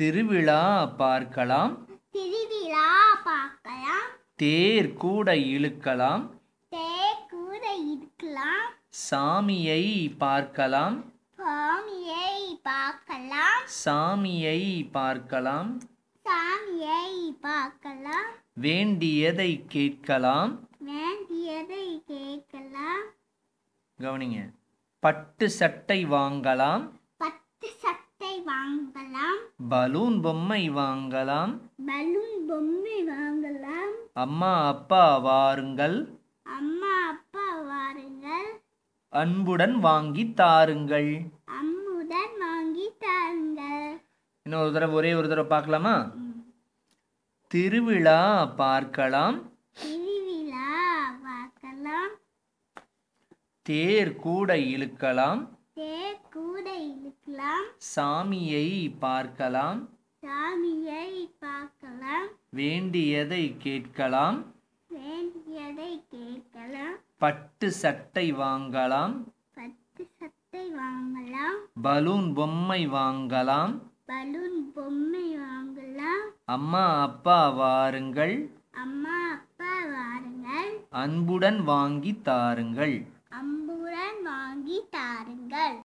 திருவிழா பார்க்கலாம் திருவிழா பார்க்கலாம் தேர் கூட இழுக்கலாம் தேர் கூட இருக்கலாம் சாமியை பார்க்கலாம் சாமியை பார்க்கலாம் சாமியை பார்க்கலாம் சாமியை பார்க்கலாம் வேண்டியதை கேட்கலாம் வேண்டியதை கேட்கலாம் கவனிங்க பட்டு சட்டை வாங்கலாம் பத்து சட்டை வாங்கலாம் பலூன் பொம்மை வாங்கலாம் பலூன் பொம்மை வாங்கலாம் அம்மா அப்பா வாருங்கள் அம்மா அப்பா வாருங்கள் அன்புடன் வாங்கி தாருங்கள் அம்முடன் வாங்கி தாருங்கள் இன்னொரு தடவை ஒரே ஒரு தடவை பார்க்கலாமா திருவிழா பார்க்கலாம் திருவிழா பார்க்கலாம் தேர் கூட இழுக்கலாம் தேர் கூட இழுக்கலாம் சாமியை பார்க்கலாம் சாமியை பார்க்கலாம் வேண்டியதை கேட்கலாம் வேண்டியதை கேட்கலாம் பட்டு சட்டை வாங்கலாம் பத்து சட்டை வாங்கலாம் பலூன் பொம்மை வாங்கலாம் பலூன் பொம்மை வாங்கலாம் அம்மா அப்பா வாருங்கள் அம்மா அப்பா வாருங்கள் அன்புடன் வாங்கி தாருங்கள் அம்புடன் வாங்கி தாருங்கள்